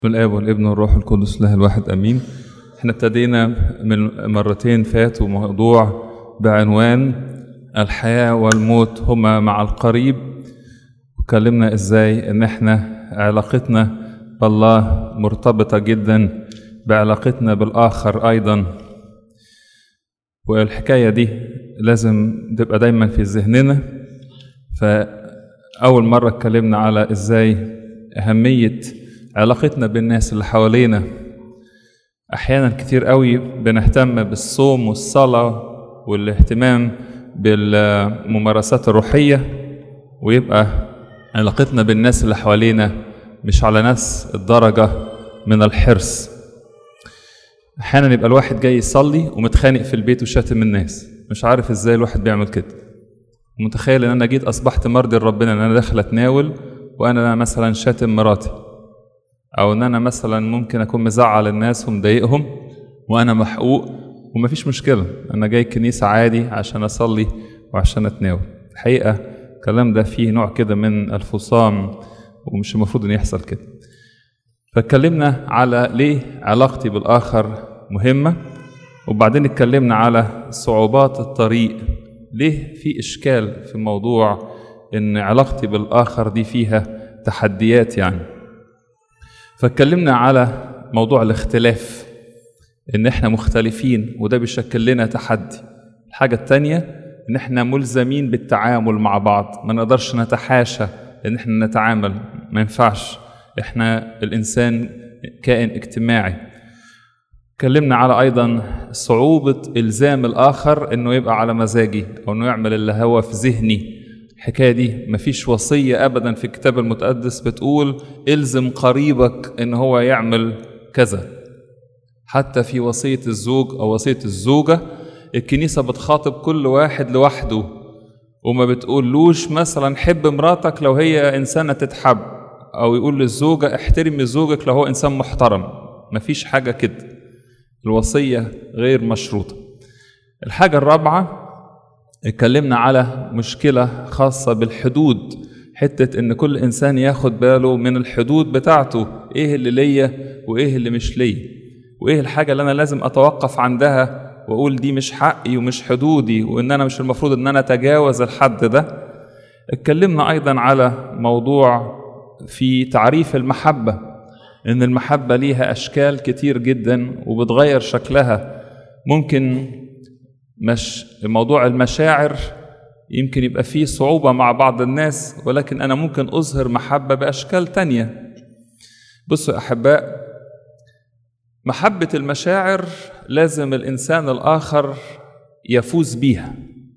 بالآب والابن والروح القدس له الواحد امين احنا ابتدينا من مرتين فاتوا موضوع بعنوان الحياة والموت هما مع القريب وكلمنا ازاي ان احنا علاقتنا بالله مرتبطة جدا بعلاقتنا بالاخر ايضا والحكاية دي لازم تبقى دايما في ذهننا فأول مرة اتكلمنا على ازاي أهمية علاقتنا بالناس اللي حوالينا احيانا كتير قوي بنهتم بالصوم والصلاه والاهتمام بالممارسات الروحيه ويبقى علاقتنا بالناس اللي حوالينا مش على نفس الدرجه من الحرص احيانا يبقى الواحد جاي يصلي ومتخانق في البيت وشاتم الناس مش عارف ازاي الواحد بيعمل كده متخيل ان انا جيت اصبحت مرضي لربنا ان انا داخل اتناول وانا مثلا شاتم مراتي او ان انا مثلا ممكن اكون مزعل الناس ومضايقهم وانا محقوق ومفيش مشكله انا جاي الكنيسه عادي عشان اصلي وعشان اتناول الحقيقه الكلام ده فيه نوع كده من الفصام ومش المفروض ان يحصل كده فاتكلمنا على ليه علاقتي بالاخر مهمه وبعدين اتكلمنا على صعوبات الطريق ليه في اشكال في موضوع ان علاقتي بالاخر دي فيها تحديات يعني فاتكلمنا على موضوع الاختلاف ان احنا مختلفين وده بيشكل لنا تحدي الحاجة التانية ان احنا ملزمين بالتعامل مع بعض ما نقدرش نتحاشى ان احنا نتعامل ما ينفعش احنا الانسان كائن اجتماعي اتكلمنا على ايضا صعوبة الزام الاخر انه يبقى على مزاجي او انه يعمل اللي هو في ذهني الحكايه دي مفيش وصيه ابدا في الكتاب المقدس بتقول الزم قريبك ان هو يعمل كذا حتى في وصيه الزوج او وصيه الزوجه الكنيسه بتخاطب كل واحد لوحده وما بتقولوش مثلا حب مراتك لو هي انسانه تتحب او يقول للزوجه احترمي زوجك لو هو انسان محترم مفيش حاجه كده الوصيه غير مشروطه الحاجه الرابعه اتكلمنا على مشكلة خاصة بالحدود حتة إن كل إنسان ياخد باله من الحدود بتاعته إيه اللي ليا وإيه اللي مش ليا وإيه الحاجة اللي أنا لازم أتوقف عندها وأقول دي مش حقي ومش حدودي وإن أنا مش المفروض إن أنا أتجاوز الحد ده اتكلمنا أيضا على موضوع في تعريف المحبة إن المحبة ليها أشكال كتير جدا وبتغير شكلها ممكن مش موضوع المشاعر يمكن يبقى فيه صعوبة مع بعض الناس ولكن أنا ممكن أظهر محبة بأشكال تانية بصوا يا أحباء محبة المشاعر لازم الإنسان الآخر يفوز بيها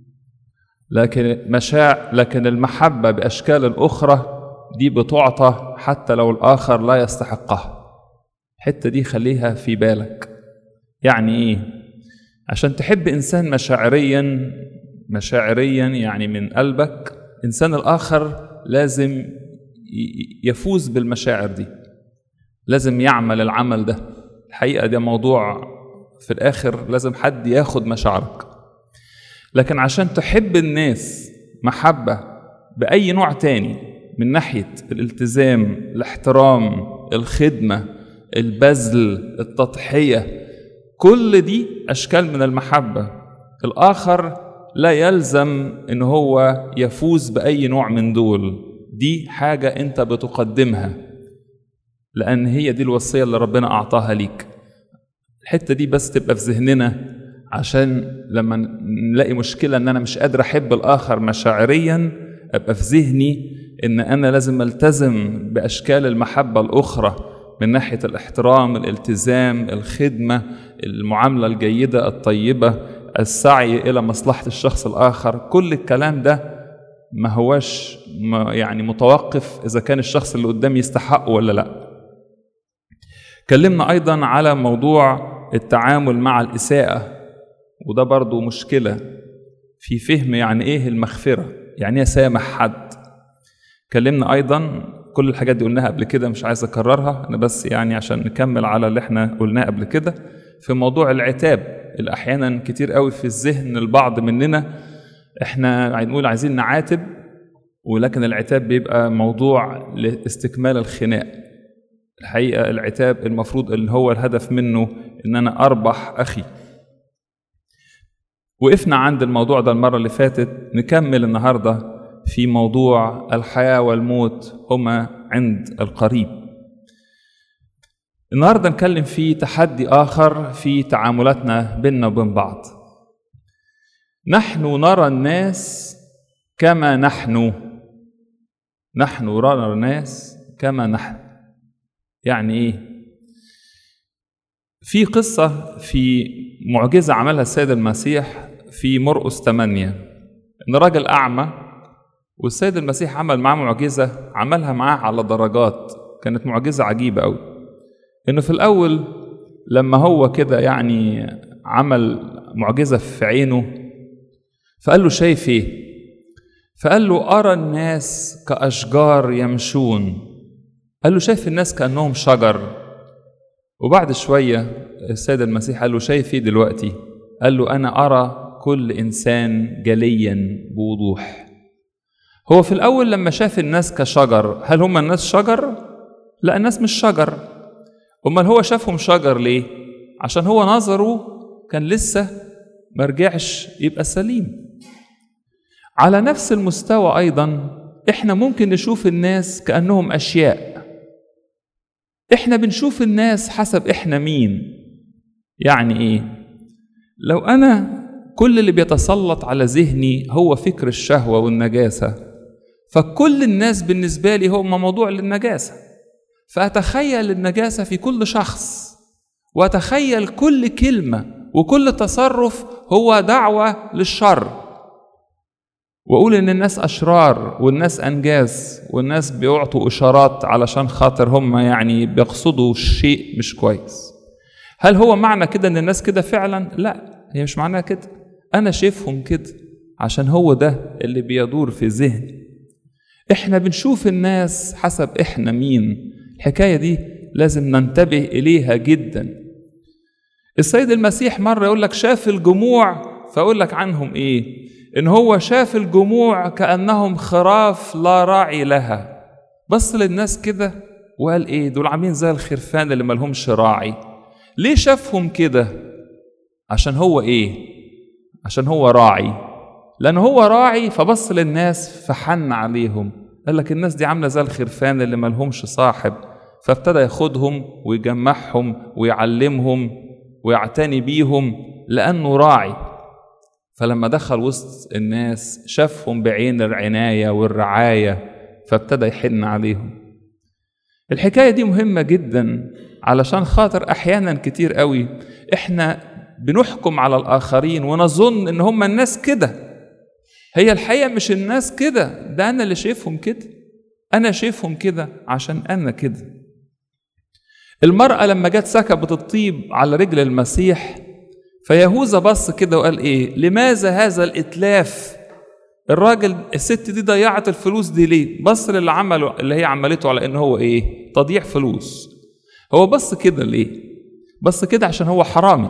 لكن مشاعر لكن المحبة بأشكال أخرى دي بتعطى حتى لو الآخر لا يستحقها الحتة دي خليها في بالك يعني إيه؟ عشان تحب انسان مشاعريا مشاعريا يعني من قلبك انسان الاخر لازم يفوز بالمشاعر دي لازم يعمل العمل ده الحقيقه ده موضوع في الاخر لازم حد ياخد مشاعرك لكن عشان تحب الناس محبه باي نوع تاني من ناحيه الالتزام الاحترام الخدمه البذل التضحيه كل دي اشكال من المحبه الاخر لا يلزم ان هو يفوز باي نوع من دول دي حاجه انت بتقدمها لان هي دي الوصيه اللي ربنا اعطاها ليك الحته دي بس تبقى في ذهننا عشان لما نلاقي مشكله ان انا مش قادر احب الاخر مشاعريا ابقى في ذهني ان انا لازم التزم باشكال المحبه الاخرى من ناحيه الاحترام الالتزام الخدمه المعامله الجيده الطيبه السعي الى مصلحه الشخص الاخر كل الكلام ده ما هوش يعني متوقف اذا كان الشخص اللي قدامي يستحقه ولا لا اتكلمنا ايضا على موضوع التعامل مع الاساءه وده برضو مشكله في فهم يعني ايه المغفره يعني ايه اسامح حد اتكلمنا ايضا كل الحاجات دي قلناها قبل كده مش عايز اكررها انا بس يعني عشان نكمل على اللي احنا قلناه قبل كده في موضوع العتاب اللي احيانا كتير قوي في الذهن البعض مننا احنا هنقول عايزين نعاتب ولكن العتاب بيبقى موضوع لاستكمال الخناق الحقيقة العتاب المفروض اللي هو الهدف منه إن أنا أربح أخي وقفنا عند الموضوع ده المرة اللي فاتت نكمل النهاردة في موضوع الحياة والموت هما عند القريب النهاردة نتكلم في تحدي آخر في تعاملاتنا بيننا وبين بعض نحن نرى الناس كما نحن نحن نرى الناس كما نحن يعني ايه في قصة في معجزة عملها السيد المسيح في مرقس 8 إن راجل أعمى والسيد المسيح عمل معاه معجزة عملها معاه على درجات كانت معجزة عجيبة أوي إنه في الأول لما هو كده يعني عمل معجزة في عينه فقال له شايف إيه؟ فقال له أرى الناس كأشجار يمشون قال له شايف الناس كأنهم شجر وبعد شوية السيد المسيح قال له شايف ايه دلوقتي قال له أنا أرى كل إنسان جليا بوضوح هو في الأول لما شاف الناس كشجر هل هم الناس شجر؟ لا الناس مش شجر أمال هو شافهم شجر ليه؟ عشان هو نظره كان لسه مرجعش يبقى سليم على نفس المستوى أيضا إحنا ممكن نشوف الناس كأنهم أشياء إحنا بنشوف الناس حسب إحنا مين يعني إيه لو أنا كل اللي بيتسلط على ذهني هو فكر الشهوة والنجاسة فكل الناس بالنسبة لي هم موضوع للنجاسة فأتخيل النجاسة في كل شخص وأتخيل كل كلمة وكل تصرف هو دعوة للشر واقول ان الناس اشرار والناس انجاز والناس بيعطوا اشارات علشان خاطر هم يعني بيقصدوا شيء مش كويس هل هو معنى كده ان الناس كده فعلا لا هي مش معناها كده انا شايفهم كده عشان هو ده اللي بيدور في ذهني احنا بنشوف الناس حسب احنا مين الحكايه دي لازم ننتبه اليها جدا السيد المسيح مره يقول لك شاف الجموع فاقول لك عنهم ايه ان هو شاف الجموع كانهم خراف لا راعي لها بص للناس كده وقال ايه دول عاملين زي الخرفان اللي ملهمش راعي ليه شافهم كده عشان هو ايه عشان هو راعي لان هو راعي فبص للناس فحن عليهم قال لك الناس دي عامله زي الخرفان اللي ملهمش صاحب فابتدى ياخدهم ويجمعهم ويعلمهم ويعتني بيهم لانه راعي فلما دخل وسط الناس شافهم بعين العناية والرعاية فابتدى يحن عليهم الحكاية دي مهمة جدا علشان خاطر أحيانا كتير قوي إحنا بنحكم على الآخرين ونظن إن هم الناس كده هي الحقيقة مش الناس كده ده أنا اللي شايفهم كده أنا شايفهم كده عشان أنا كده المرأة لما جت سكبت الطيب على رجل المسيح فيهوذا بص كده وقال ايه لماذا هذا الاتلاف الراجل الست دي ضيعت الفلوس دي ليه بص للي عمله اللي هي عملته على ان هو ايه تضييع فلوس هو بص كده ليه بص كده عشان هو حرامي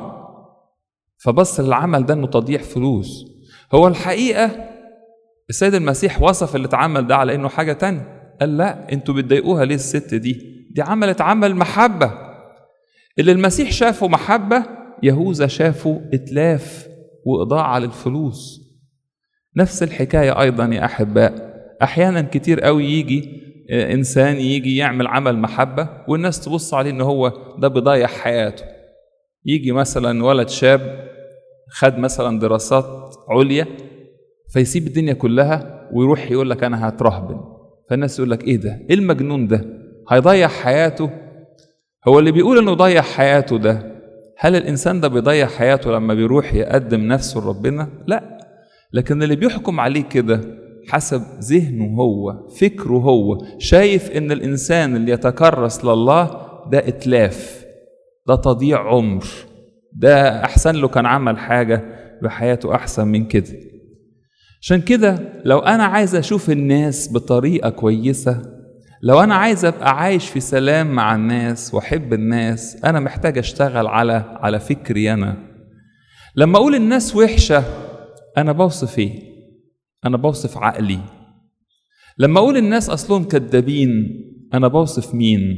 فبص للعمل ده انه تضييع فلوس هو الحقيقه السيد المسيح وصف اللي اتعمل ده على انه حاجه تانية قال لا انتوا بتضايقوها ليه الست دي دي عملت عمل محبه اللي المسيح شافه محبه يهوذا شافوا اتلاف واضاعه للفلوس نفس الحكايه ايضا يا احباء احيانا كتير قوي يجي انسان يجي يعمل عمل محبه والناس تبص عليه ان هو ده بيضيع حياته يجي مثلا ولد شاب خد مثلا دراسات عليا فيسيب الدنيا كلها ويروح يقول لك انا هترهبن فالناس يقول لك ايه ده ايه المجنون ده هيضيع حياته هو اللي بيقول انه ضيع حياته ده هل الانسان ده بيضيع حياته لما بيروح يقدم نفسه لربنا لا لكن اللي بيحكم عليه كده حسب ذهنه هو فكره هو شايف ان الانسان اللي يتكرس لله ده اتلاف ده تضييع عمر ده احسن له كان عمل حاجه بحياته احسن من كده عشان كده لو انا عايز اشوف الناس بطريقه كويسه لو انا عايز ابقى عايش في سلام مع الناس واحب الناس انا محتاج اشتغل على على فكري انا لما اقول الناس وحشه انا بوصف ايه انا بوصف عقلي لما اقول الناس اصلهم كذابين انا بوصف مين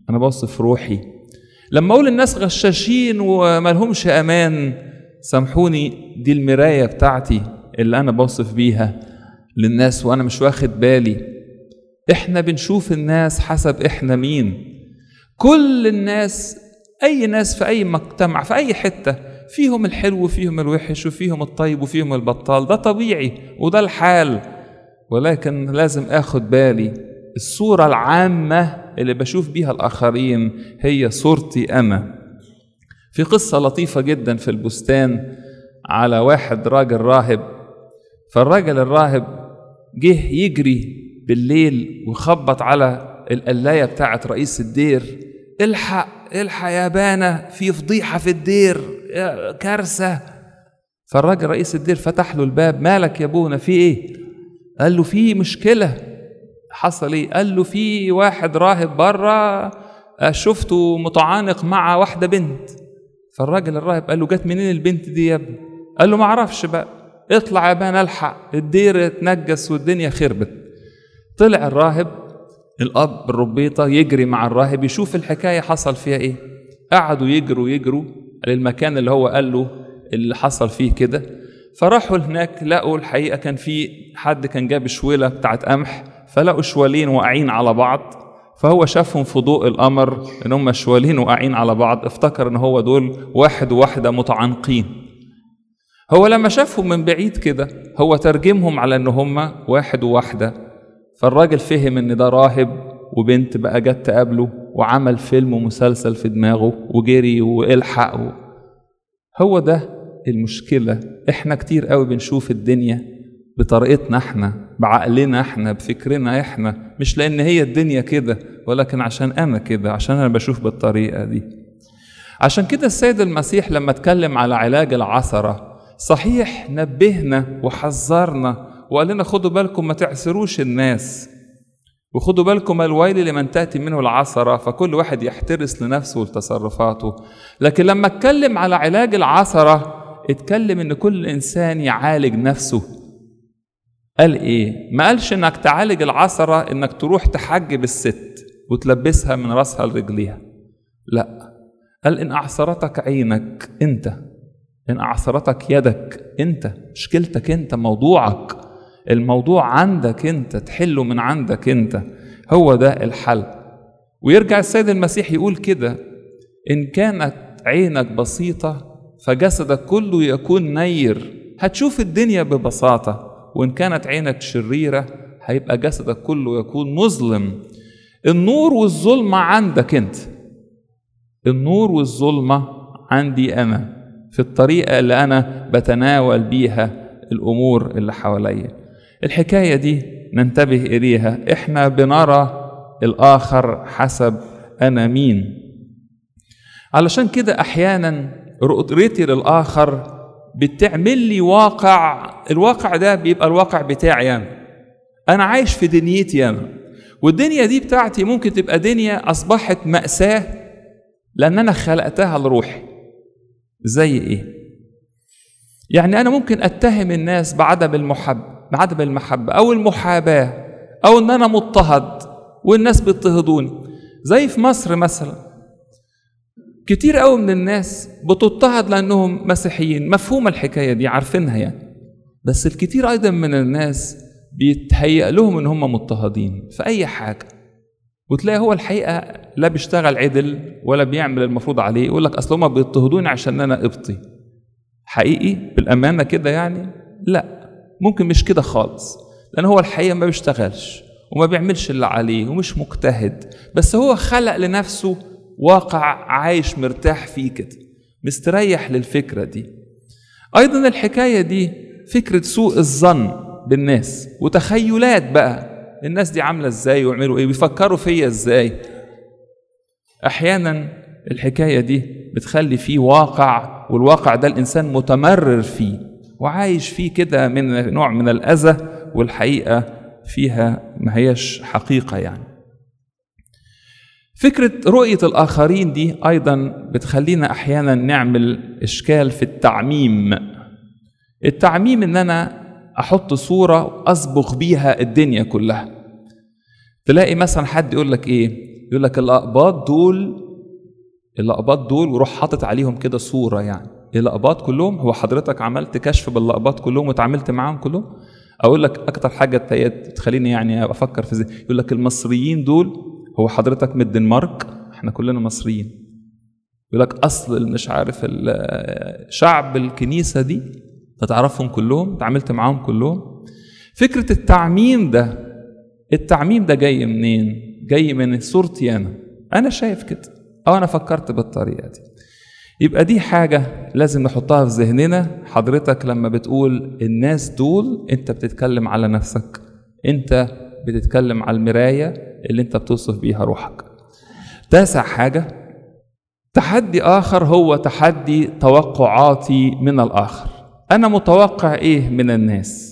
انا ببص في روحي لما اقول الناس غشاشين وملهمش امان سامحوني دي المرايه بتاعتي اللي انا بوصف بيها للناس وانا مش واخد بالي احنا بنشوف الناس حسب احنا مين كل الناس اي ناس في اي مجتمع في اي حته فيهم الحلو وفيهم الوحش وفيهم الطيب وفيهم البطال ده طبيعي وده الحال ولكن لازم اخد بالي الصوره العامه اللي بشوف بيها الاخرين هي صورتي انا في قصه لطيفه جدا في البستان على واحد راجل راهب فالراجل الراهب جه يجري بالليل ويخبط على القلايه بتاعه رئيس الدير الحق الحق يا بانا في فضيحه في الدير كارثه فالراجل رئيس الدير فتح له الباب مالك يا ابونا في ايه قال له في مشكله حصل ايه قال له في واحد راهب بره شفته متعانق مع واحده بنت فالراجل الراهب قال له جت منين البنت دي يا ابني قال له ما اعرفش بقى اطلع يا بانا الحق الدير اتنجس والدنيا خربت طلع الراهب الاب الربيطه يجري مع الراهب يشوف الحكايه حصل فيها ايه قعدوا يجروا يجروا للمكان اللي هو قال له اللي حصل فيه كده فراحوا هناك لقوا الحقيقه كان في حد كان جاب شويله بتاعت قمح فلقوا شوالين واقعين على بعض فهو شافهم في ضوء القمر ان هم شوالين واقعين على بعض افتكر ان هو دول واحد وواحده متعانقين هو لما شافهم من بعيد كده هو ترجمهم على ان هم واحد وواحده فالراجل فهم ان ده راهب وبنت بقى جت تقابله وعمل فيلم ومسلسل في دماغه وجري والحق و... هو ده المشكله احنا كتير قوي بنشوف الدنيا بطريقتنا احنا بعقلنا احنا بفكرنا احنا مش لان هي الدنيا كده ولكن عشان انا كده عشان انا بشوف بالطريقه دي عشان كده السيد المسيح لما اتكلم على علاج العثره صحيح نبهنا وحذرنا وقال لنا خدوا بالكم ما تعسروش الناس وخدوا بالكم الويل لمن تأتي منه العثرة فكل واحد يحترس لنفسه ولتصرفاته لكن لما اتكلم على علاج العثرة اتكلم ان كل انسان يعالج نفسه قال ايه ما قالش انك تعالج العثرة انك تروح تحجب الست وتلبسها من راسها لرجليها لا قال ان اعثرتك عينك انت ان اعثرتك يدك انت مشكلتك انت موضوعك الموضوع عندك انت تحله من عندك انت هو ده الحل ويرجع السيد المسيح يقول كده ان كانت عينك بسيطه فجسدك كله يكون نير هتشوف الدنيا ببساطه وان كانت عينك شريره هيبقى جسدك كله يكون مظلم النور والظلمه عندك انت النور والظلمه عندي انا في الطريقه اللي انا بتناول بيها الامور اللي حواليا الحكايه دي ننتبه اليها احنا بنرى الاخر حسب انا مين علشان كده احيانا رؤيتي للاخر بتعمل لي واقع الواقع ده بيبقى الواقع بتاعي انا انا عايش في دنيتي انا والدنيا دي بتاعتي ممكن تبقى دنيا اصبحت ماساه لان انا خلقتها لروحي زي ايه يعني انا ممكن اتهم الناس بعدم المحبه بعدم المحبة أو المحاباة أو إن أنا مضطهد والناس بيضطهدوني زي في مصر مثلا كتير قوي من الناس بتضطهد لأنهم مسيحيين مفهومة الحكاية دي عارفينها يعني بس الكتير أيضا من الناس بيتهيأ لهم إن هم مضطهدين في أي حاجة وتلاقي هو الحقيقة لا بيشتغل عدل ولا بيعمل المفروض عليه يقول لك أصل هما بيضطهدوني عشان أنا قبطي حقيقي بالأمانة كده يعني لا ممكن مش كده خالص لان هو الحقيقه ما بيشتغلش وما بيعملش اللي عليه ومش مجتهد بس هو خلق لنفسه واقع عايش مرتاح فيه كده مستريح للفكره دي ايضا الحكايه دي فكره سوء الظن بالناس وتخيلات بقى الناس دي عامله ازاي ويعملوا ايه بيفكروا فيا ازاي احيانا الحكايه دي بتخلي فيه واقع والواقع ده الانسان متمرر فيه وعايش فيه كده من نوع من الأذى والحقيقة فيها ما هيش حقيقة يعني فكرة رؤية الآخرين دي أيضا بتخلينا أحيانا نعمل إشكال في التعميم التعميم إن أنا أحط صورة أصبغ بيها الدنيا كلها تلاقي مثلا حد يقول لك إيه يقول لك الاقباط دول الاقباط دول وروح حاطط عليهم كده صوره يعني الاقباط كلهم هو حضرتك عملت كشف بالاقباط كلهم وتعاملت معاهم كلهم اقول لك اكتر حاجه تخليني يعني افكر في زي يقول لك المصريين دول هو حضرتك من الدنمارك احنا كلنا مصريين يقول لك اصل مش عارف شعب الكنيسه دي تعرفهم كلهم تعاملت معاهم كلهم فكره التعميم ده التعميم ده جاي منين جاي من صورتي انا انا شايف كده او انا فكرت بالطريقه دي يبقى دي حاجة لازم نحطها في ذهننا حضرتك لما بتقول الناس دول انت بتتكلم على نفسك انت بتتكلم على المراية اللي انت بتوصف بيها روحك تاسع حاجة تحدي آخر هو تحدي توقعاتي من الآخر أنا متوقع إيه من الناس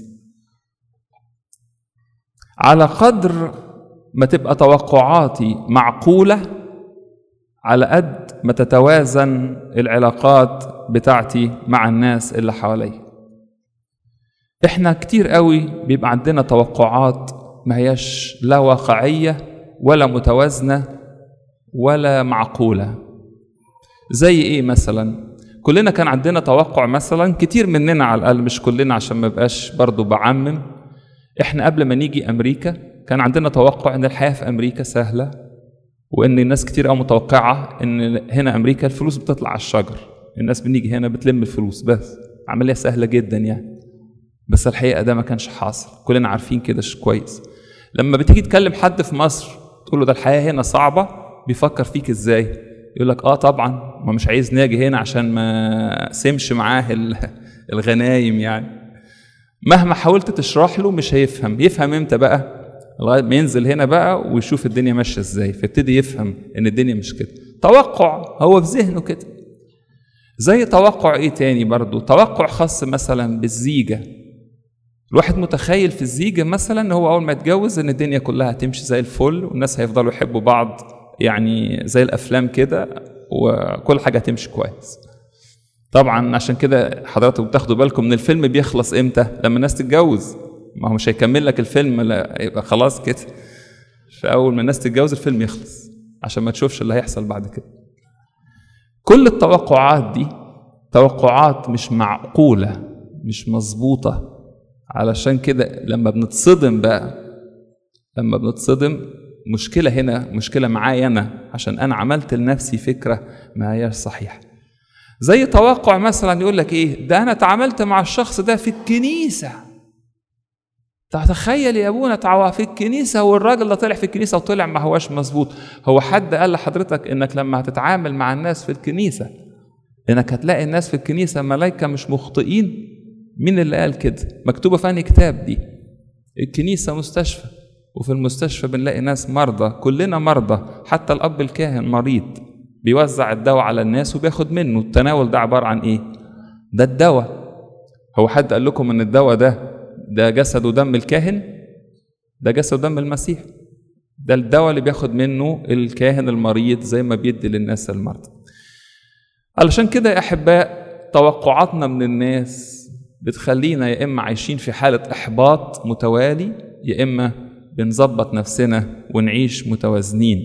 على قدر ما تبقى توقعاتي معقولة على قد ما تتوازن العلاقات بتاعتي مع الناس اللي حواليا احنا كتير قوي بيبقى عندنا توقعات ما هياش لا واقعية ولا متوازنة ولا معقولة زي ايه مثلا كلنا كان عندنا توقع مثلا كتير مننا على الاقل مش كلنا عشان ما بقاش برضو بعمم احنا قبل ما نيجي امريكا كان عندنا توقع ان الحياه في امريكا سهله وان الناس كتير قوي متوقعه ان هنا امريكا الفلوس بتطلع على الشجر الناس بنيجي هنا بتلم الفلوس بس عمليه سهله جدا يعني بس الحقيقه ده ما كانش حاصل كلنا عارفين كده كويس لما بتيجي تكلم حد في مصر تقول له ده الحياه هنا صعبه بيفكر فيك ازاي يقول لك اه طبعا ما مش عايز ناجي هنا عشان ما سمش معاه الغنايم يعني مهما حاولت تشرح له مش هيفهم يفهم امتى بقى لغايه ما ينزل هنا بقى ويشوف الدنيا ماشيه ازاي فيبتدي يفهم ان الدنيا مش كده توقع هو في ذهنه كده زي توقع ايه تاني برضو توقع خاص مثلا بالزيجه الواحد متخيل في الزيجه مثلا ان هو اول ما يتجوز ان الدنيا كلها هتمشي زي الفل والناس هيفضلوا يحبوا بعض يعني زي الافلام كده وكل حاجه هتمشي كويس طبعا عشان كده حضراتكم بتاخدوا بالكم من الفيلم بيخلص امتى لما الناس تتجوز ما هو مش هيكمل لك الفيلم لا يبقى خلاص كده فاول ما الناس تتجوز الفيلم يخلص عشان ما تشوفش اللي هيحصل بعد كده كل التوقعات دي توقعات مش معقولة مش مظبوطة علشان كده لما بنتصدم بقى لما بنتصدم مشكلة هنا مشكلة معايا أنا عشان أنا عملت لنفسي فكرة ما هياش صحيحة زي توقع مثلا يقول لك إيه ده أنا اتعاملت مع الشخص ده في الكنيسة تخيل يا ابونا تعوى في الكنيسة والراجل ده طلع في الكنيسة وطلع ما هواش مظبوط هو حد قال لحضرتك انك لما هتتعامل مع الناس في الكنيسة انك هتلاقي الناس في الكنيسة ملايكة مش مخطئين مين اللي قال كده مكتوبة في أنهي كتاب دي الكنيسة مستشفى وفي المستشفى بنلاقي ناس مرضى كلنا مرضى حتى الأب الكاهن مريض بيوزع الدواء على الناس وبياخد منه التناول ده عبارة عن إيه ده الدواء هو حد قال لكم ان الدواء ده ده جسد ودم الكاهن ده جسد ودم المسيح ده الدواء اللي بياخد منه الكاهن المريض زي ما بيدي للناس المرضى علشان كده يا احباء توقعاتنا من الناس بتخلينا يا اما عايشين في حاله احباط متوالي يا اما بنظبط نفسنا ونعيش متوازنين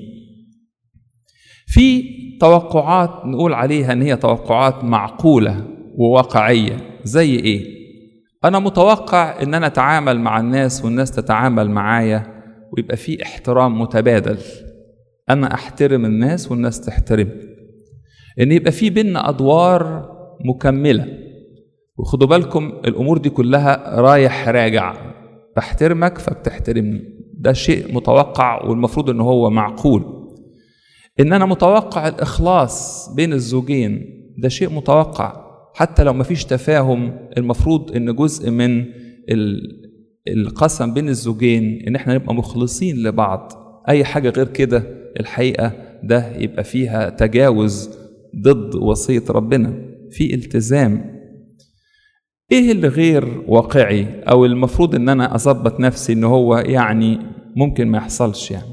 في توقعات نقول عليها ان هي توقعات معقوله وواقعيه زي ايه انا متوقع ان انا اتعامل مع الناس والناس تتعامل معايا ويبقى في احترام متبادل انا احترم الناس والناس تحترم ان يبقى في بينا ادوار مكمله وخدوا بالكم الامور دي كلها رايح راجع بحترمك فبتحترمني ده شيء متوقع والمفروض ان هو معقول ان انا متوقع الاخلاص بين الزوجين ده شيء متوقع حتى لو مفيش تفاهم المفروض ان جزء من القسم بين الزوجين ان احنا نبقى مخلصين لبعض اي حاجه غير كده الحقيقه ده يبقى فيها تجاوز ضد وصيه ربنا في التزام ايه اللي غير واقعي او المفروض ان انا اظبط نفسي ان هو يعني ممكن ما يحصلش يعني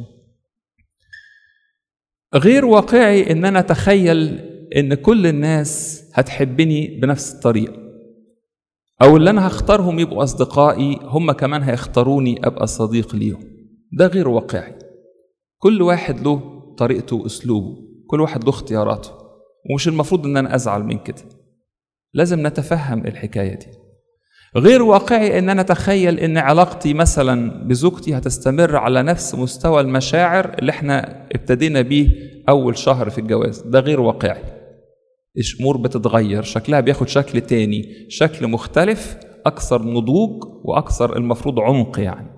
غير واقعي ان انا اتخيل ان كل الناس هتحبني بنفس الطريقه او اللي انا هختارهم يبقوا اصدقائي هم كمان هيختاروني ابقى صديق ليهم ده غير واقعي كل واحد له طريقته واسلوبه كل واحد له اختياراته ومش المفروض ان انا ازعل من كده لازم نتفهم الحكايه دي غير واقعي ان انا اتخيل ان علاقتي مثلا بزوجتي هتستمر على نفس مستوى المشاعر اللي احنا ابتدينا بيه اول شهر في الجواز ده غير واقعي الامور بتتغير شكلها بياخد شكل تاني شكل مختلف اكثر نضوج واكثر المفروض عمق يعني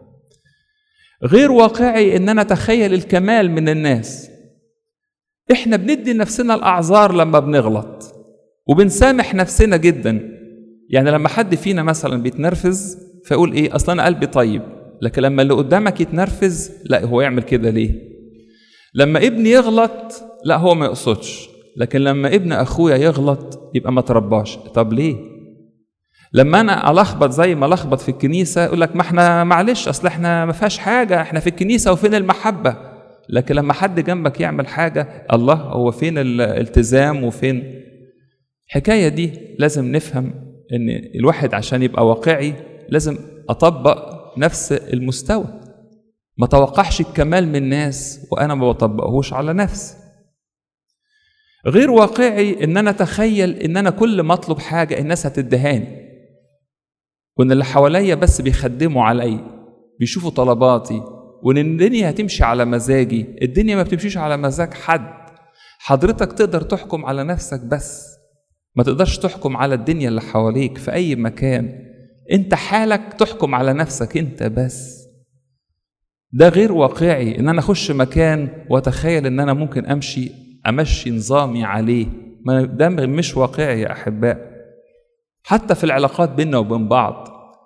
غير واقعي ان انا اتخيل الكمال من الناس احنا بندي لنفسنا الاعذار لما بنغلط وبنسامح نفسنا جدا يعني لما حد فينا مثلا بيتنرفز فيقول ايه اصلا انا قلبي طيب لكن لما اللي قدامك يتنرفز لا هو يعمل كده ليه لما ابني يغلط لا هو ما يقصدش لكن لما ابن اخويا يغلط يبقى ما ترباش طب ليه لما انا الخبط زي ما لخبط في الكنيسه يقول لك ما احنا معلش اصل احنا ما فيهاش حاجه احنا في الكنيسه وفين المحبه لكن لما حد جنبك يعمل حاجه الله هو فين الالتزام وفين الحكايه دي لازم نفهم ان الواحد عشان يبقى واقعي لازم اطبق نفس المستوى ما توقعش الكمال من الناس وانا ما بطبقهوش على نفسي غير واقعي ان انا اتخيل ان انا كل ما اطلب حاجه الناس هتدهاني وان اللي حواليا بس بيخدموا عليا بيشوفوا طلباتي وان الدنيا هتمشي على مزاجي الدنيا ما بتمشيش على مزاج حد حضرتك تقدر تحكم على نفسك بس ما تقدرش تحكم على الدنيا اللي حواليك في اي مكان انت حالك تحكم على نفسك انت بس ده غير واقعي ان انا اخش مكان واتخيل ان انا ممكن امشي امشي نظامي عليه ما ده مش واقعي يا احباء حتى في العلاقات بيننا وبين بعض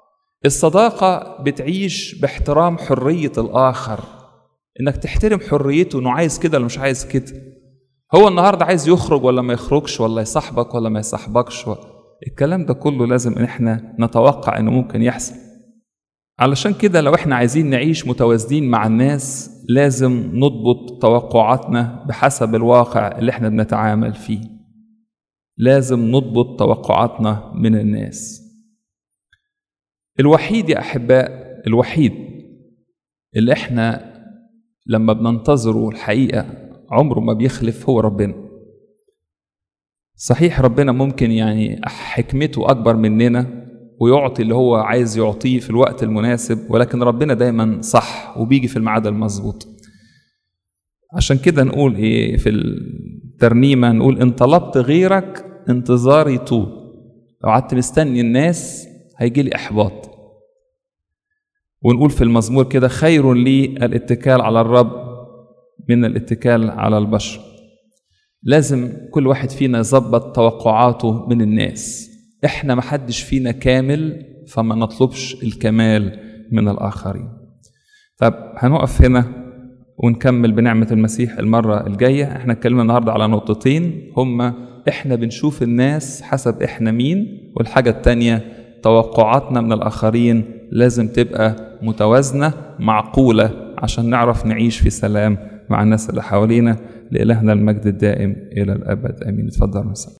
الصداقة بتعيش باحترام حرية الآخر إنك تحترم حريته إنه عايز كده ولا مش عايز كده هو النهاردة عايز يخرج ولا ما يخرجش ولا يصاحبك ولا ما يصاحبكش الكلام ده كله لازم إن إحنا نتوقع إنه ممكن يحصل علشان كده لو إحنا عايزين نعيش متوازنين مع الناس لازم نضبط توقعاتنا بحسب الواقع اللي إحنا بنتعامل فيه لازم نضبط توقعاتنا من الناس الوحيد يا احباء الوحيد اللي احنا لما بننتظره الحقيقه عمره ما بيخلف هو ربنا صحيح ربنا ممكن يعني حكمته اكبر مننا ويعطي اللي هو عايز يعطيه في الوقت المناسب ولكن ربنا دايما صح وبيجي في الميعاد المظبوط عشان كده نقول ايه في الترنيمه نقول ان طلبت غيرك انتظاري طول لو قعدت مستني الناس هيجي لي احباط ونقول في المزمور كده خير لي الاتكال على الرب من الاتكال على البشر لازم كل واحد فينا يظبط توقعاته من الناس احنا محدش فينا كامل فما نطلبش الكمال من الاخرين طب هنقف هنا ونكمل بنعمة المسيح المرة الجاية احنا اتكلمنا النهاردة على نقطتين هما احنا بنشوف الناس حسب احنا مين والحاجة التانية توقعاتنا من الآخرين لازم تبقى متوازنة معقولة عشان نعرف نعيش في سلام مع الناس اللي حوالينا لإلهنا المجد الدائم إلى الأبد آمين اتفضل مساء